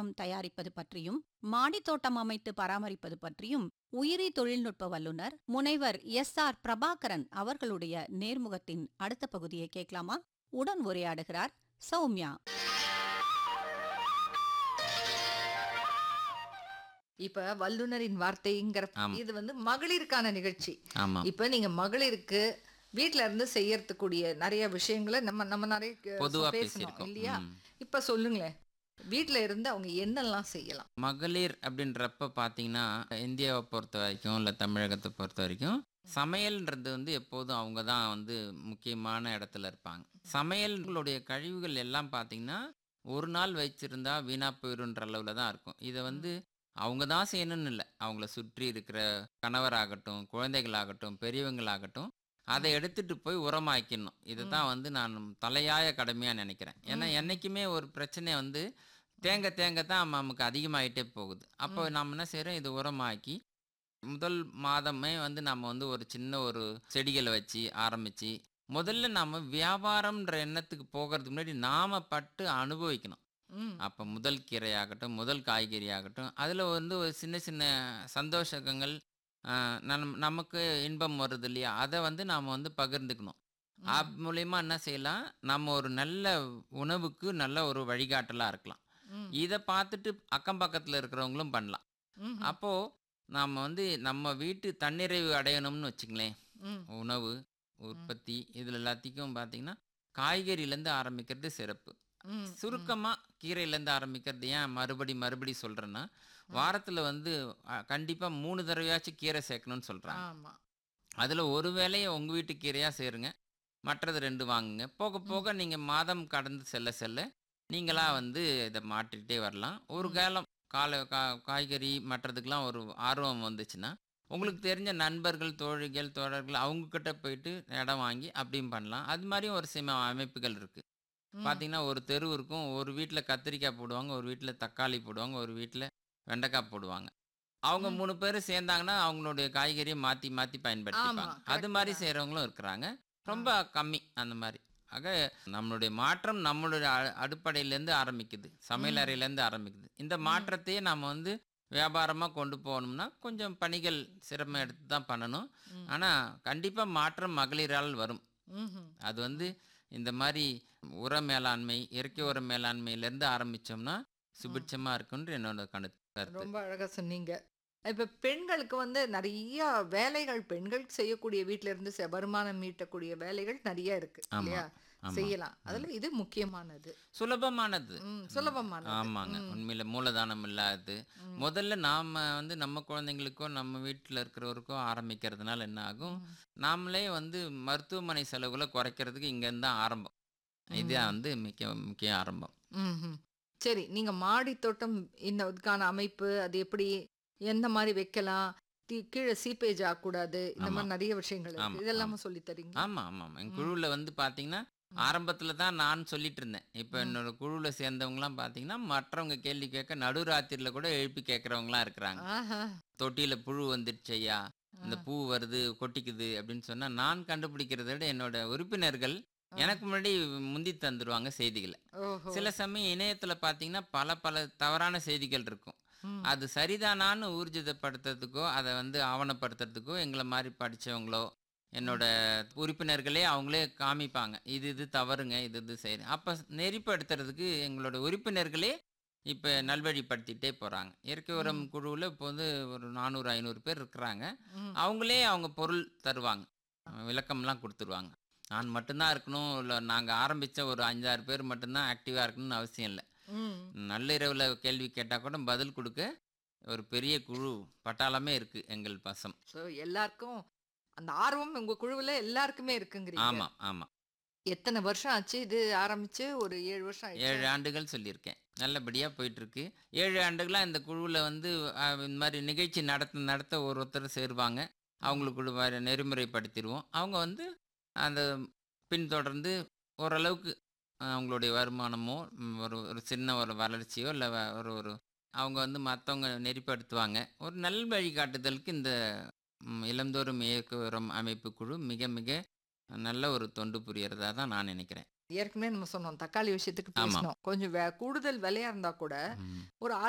உரம் தயாரிப்பது பற்றியும் மாடித் தோட்டம் அமைத்து பராமரிப்பது பற்றியும் உயிரி தொழில்நுட்ப வல்லுநர் முனைவர் எஸ் ஆர் பிரபாகரன் அவர்களுடைய நேர்முகத்தின் அடுத்த பகுதியை கேட்கலாமா உடன் உரையாடுகிறார் சௌமியா இப்ப வல்லுனரின் வார்த்தைங்கிற ஆமா. இது வந்து மகளிருக்கான நிகழ்ச்சி ஆமா இப்ப நீங்க மகளிருக்கு வீட்ல இருந்து செய்யறதுக்கூடிய நிறைய விஷயங்களை நம்ம நம்ம நிறைய க- பொதுவா பேசணும் பேசியிருக்கோம் இல்லையா ம். இப்ப சொல்லுங்களேன் வீட்ல இருந்து அவங்க என்னெல்லாம் செய்யலாம் மகளிர் அப்படின்றப்ப பார்த்தீங்கன்னா இந்தியாவை பொறுத்த வரைக்கும் இல்லை தமிழகத்தை பொறுத்த வரைக்கும் சமையல்ன்றது வந்து எப்போதும் அவங்க தான் வந்து முக்கியமான இடத்துல இருப்பாங்க சமையல்களுடைய கழிவுகள் எல்லாம் பார்த்தீங்கன்னா ஒரு நாள் வச்சிருந்தா வீணா போயிருன்ற அளவில் தான் இருக்கும் இதை வந்து அவங்க தான் செய்யணும்னு இல்லை அவங்கள சுற்றி இருக்கிற கணவராகட்டும் குழந்தைகளாகட்டும் பெரியவங்களாகட்டும் அதை எடுத்துட்டு போய் உரமாக்கணும் இதை தான் வந்து நான் தலையாய கடமையாக நினைக்கிறேன் ஏன்னா என்னைக்குமே ஒரு பிரச்சனை வந்து தேங்க தேங்க தான் நமக்கு அதிகமாயிட்டே போகுது அப்போ நம்ம என்ன செய்கிறோம் இது உரமாக்கி முதல் மாதமே வந்து நம்ம வந்து ஒரு சின்ன ஒரு செடிகளை வச்சு ஆரம்பித்து முதல்ல நம்ம வியாபாரம்ன்ற எண்ணத்துக்கு போகிறதுக்கு முன்னாடி நாம் பட்டு அனுபவிக்கணும் ம், அப்போ முதல் கீரையாகட்டும் முதல் காய்கறி ஆகட்டும் அதில் வந்து ஒரு சின்ன சின்ன சந்தோஷங்கள் ஆஹ், நம் நமக்கு இன்பம் வருது இல்லையா அதை வந்து நாம் வந்து பகிர்ந்துக்கணும் ம். அது மூலயமா என்ன செய்யலாம் நம்ம ஒரு நல்ல உணவுக்கு நல்ல ஒரு வழிகாட்டலாக இருக்கலாம் ம், இதை பார்த்துட்டு அக்கம் பக்கத்தில் இருக்கிறவங்களும் பண்ணலாம் ம், அப்போது நாம் வந்து நம்ம வீட்டு தன்னிறைவு அடையணும்னு வச்சுங்களேன் ம், உணவு உற்பத்தி இதில் எல்லாத்தையும் பார்த்தீங்கன்னா காய்கறியிலேருந்து ஆரம்பிக்கிறது சிறப்பு ம், சுருக்கமாக கீரையிலேருந்து ஆரம்பிக்கிறது ஏன் மறுபடி மறுபடி சொல்கிறேன்னா வாரத்தில் வந்து கண்டிப்பாக மூணு தடவையாச்சும் கீரை சேர்க்கணும்னு சொல்கிறாங்க ஆமா அதில் ஒரு வேலையை உங்கள் வீட்டு கீரையாக சேருங்க மற்றது ரெண்டு வாங்குங்க போக போக நீங்கள் மாதம் கடந்து செல்ல செல்ல நீங்களாக வந்து இதை மாற்றிக்கிட்டே வரலாம் ஒரு காலம் காலை கா காய்கறி மற்றதுக்கெலாம் ஒரு ஆர்வம் வந்துச்சுன்னா உங்களுக்கு தெரிஞ்ச நண்பர்கள் தோழிகள் தோழர்கள் அவங்கக்கிட்ட போயிட்டு இடம் வாங்கி அப்படியும் பண்ணலாம் அது மாதிரியும் ஒரு சில அமைப்புகள் இருக்குது ம், பார்த்தீங்கன்னா ஒரு தெரு இருக்கும் ஒரு வீட்டில் கத்திரிக்காய் போடுவாங்க ஒரு வீட்டில் தக்காளி போடுவாங்க ஒரு வீட்டில் வெண்டைக்காய் போடுவாங்க அவங்க ம். மூணு பேரும் சேர்ந்தாங்கன்னா அவங்களுடைய காய்கறியை மாற்றி மாற்றி பயன்படுத்திப்பாங்க correct அது மாதிரி தான். செய்கிறவங்களும் இருக்கிறாங்க ரொம்ப கம்மி அந்த மாதிரி ஆக நம்மளுடைய மாற்றம் நம்மளுடைய அ- அடுப்படையிலேருந்து ஆரம்பிக்குது சமையல் அறையிலேருந்து ஆரம்பிக்குது இந்த மாற்றத்தையே நம்ம வந்து வியாபாரமாக கொண்டு போகணும்னா கொஞ்சம் பணிகள் சிரமம் எடுத்து தான் பண்ணணும் ம். ஆனால் கண்டிப்பாக மாற்றம் மகளிரால் வரும் ம்ஹும். அது வந்து இந்த மாதிரி உர மேலாண்மை இயற்கை உர மேலாண்மையிலேருந்து ஆரம்பித்தோம்னா சுபிட்சமாக இருக்குன்ற என்னோட கணு கருத்து ரொம்ப அழகா சொன்னீங்க இப்ப பெண்களுக்கு வந்து நிறைய வேலைகள் பெண்கள் செய்யக்கூடிய வீட்ல இருந்து செ- வருமானம் மீட்டக்கூடிய வேலைகள் நிறைய இருக்கு ஆமா, இல்லையா ஆமா. செய்யலாம் அதுல இது முக்கியமானது சுலபமானது ம், சுலபமானது ஆமாங்க ம், உண்மையில மூலதானம் இல்லாதது ம். முதல்ல நாம வந்து நம்ம குழந்தைங்களுக்கோ நம்ம வீட்டில் இருக்கிறவருக்கோ ஆரம்பிக்கிறதுனால என்ன ஆகும் ம். நாமளே வந்து மருத்துவமனை செலவுகளை குறைக்கிறதுக்கு இங்கேருந்து தான் ஆரம்பம் இதுதான் வந்து முக்கிய முக்கிய ஆரம்பம் ம்ஹும். சரி நீங்க மாடி தோட்டம் இந்த இதுக்கான அமைப்பு அது எப்படி எந்த மாதிரி வைக்கலாம் தி- கீழே சீப்பேஜ் ஆகக்கூடாது இந்த ஆமா. மாதிரி நிறைய விஷயங்கள் ஆமா, இருக்கு இதெல்லாம சொல்லி தரீங்க ஆமாம் ஆமாம் என் குழுவில் வந்து பார்த்தீங்கன்னா ஆரம்பத்தில் தான் நான் சொல்லிட்டு இருந்தேன் இப்போ என்னோட குழுவில் சேர்ந்தவங்கலாம் பார்த்தீங்கன்னா மற்றவங்க கேள்வி கேட்க நடுராத்திரியில் கூட எழுப்பி கேட்குறவங்களாம் இருக்கிறாங்க ஆஹா. தொட்டியில் புழு வந்துடுச்சு ஐயா இந்த பூ வருது கொட்டிக்குது அப்படின்னு சொன்னால் நான் கண்டுபிடிக்கிறத விட என்னோட உறுப்பினர்கள் எனக்கு முன்னாடி முந்தி தந்துடுவாங்க செய்திகளை ஓஹோ சில சமயம் இணையத்தில் பார்த்தீங்கன்னா பல பல தவறான செய்திகள் இருக்கும் ம். அது சரிதானான்னு ஊர்ஜிதப்படுத்துறதுக்கோ அதை வந்து ஆவணப்படுத்துறதுக்கோ எங்களை மாதிரி படித்தவங்களோ என்னோட உறுப்பினர்களே அவங்களே காமிப்பாங்க இது இது தவறுங்க இது இது சரி அப்போ நெறிப்படுத்துறதுக்கு எங்களோட உறுப்பினர்களே இப்போ நல்வழிப்படுத்திட்டே போகிறாங்க இயற்கை உரம் குழுவில் இப்போ வந்து ஒரு நானூறு ஐநூறு பேர் இருக்கிறாங்க ம். அவங்களே அவங்க பொருள் தருவாங்க விளக்கம்லாம் கொடுத்துருவாங்க நான் மட்டும்தான் இருக்கணும் இல்லை நாங்கள் ஆரம்பித்த ஒரு அஞ்சாறு பேர் மட்டும்தான் ஆக்டிவாக இருக்கணும்னு அவசியம் இல்லை ம். நள்ளிரவில் கேள்வி கேட்டால் கூட பதில் கொடுக்க ஒரு பெரிய குழு பட்டாளமே இருக்குது எங்கள் பசம் So, எல்லாருக்கும் அந்த ஆர்வம் உங்க குழுவுல எல்லாருக்குமே இருக்குங்கிறீங்க ஆமாம் ஆமாம் எத்தனை வருஷம் ஆச்சு இது ஆரம்பிச்சு ஒரு ஏழு வருஷம் ஆயிடுச்சா? ஏழு ஆண்டுகள் சொல்லியிருக்கேன் நல்லபடியாக போயிட்டுருக்கு ஏழு ஆண்டுகளாக இந்த குழுவில் வந்து அஹ், இந்த மாதிரி நிகழ்ச்சி நடத்த நடத்த ஒரு ஒருத்தர் சேருவாங்க அவங்களுக்கு வேறு நெறிமுறைப்படுத்திடுவோம் அவங்க வந்து அந்த பின்தொடர்ந்து ஓரளவுக்கு அஹ், அவங்களுடைய வருமானமோ ம், ஒரு ஒரு சின்ன ஒரு வளர்ச்சியோ இல்லை ஒரு ஒரு அவங்க வந்து மற்றவங்க நெறிப்படுத்துவாங்க ஒரு நல் வழிகாட்டுதலுக்கு இந்த ம், இளந்தோறும் இயக்க உரம் அமைப்பு குழு மிக மிக நல்ல ஒரு தொண்டு புரியறதா தான் நான் நினைக்கிறேன் ஏற்கனவே நம்ம சொன்னோம் தக்காளி விஷயத்துக்கு ஆமா. பேசணும் கொஞ்சம் வே- கூடுதல் விலையா இருந்தா கூட ம். ஒரு